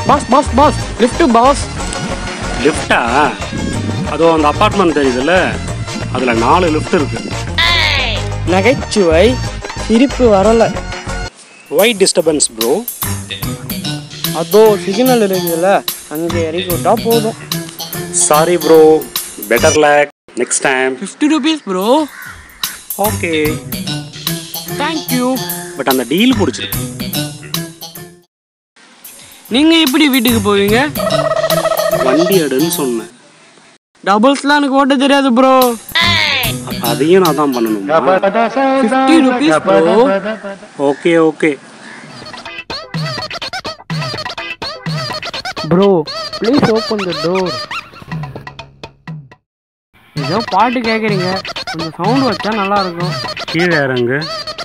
Pass boss boss lift boss லிஃப்டா அதோ அந்த அப்பார்ட்மெண்ட் தெரியுதுல்ல அதில் நாலு லிஃப்ட் இருக்கு நகைச்சுவை சிரிப்பு வரல ஒயிட் டிஸ்டர்பன்ஸ் ப்ரோ அதோ சிக்னல் இருக்குதுல்ல அங்கே இறக்கி விட்டா போதும் sorry bro better luck next time fifty rupees bro okay thank you but அந்த டீல் பிடிச்சிருக்கு நீங்கள் எப்படி வீட்டுக்கு போவீங்க வண்டி எடுன்னு சொன்னேன் டபுள்ஸ்லாம் எனக்கு ஓட்ட தெரியாது ப்ரோ அப்ப அதையும் நான் தான் பண்ணணுமா fifty rupees bro okay okay bro please open the door ஏதோ பாட்டு கேட்குறீங்க கொஞ்சம் சவுண்ட் வச்சா நல்லா இருக்கும் கீழே இறங்கு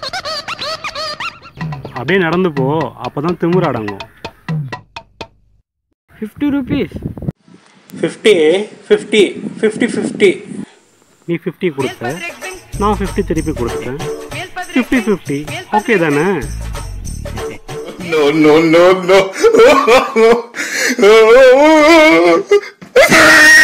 அப்படியே நடந்து போ அப்பதான் திமிரு அடங்கும் fifty rupees fifty fifty fifty fifty நீ ஃபிஃப்டி கொடுத்த நான் ஃபிஃப்டி திருப்பி கொடுத்தேன் ஃபிஃப்டி ஃபிஃப்டி ஓகே தானே no, no, no, no.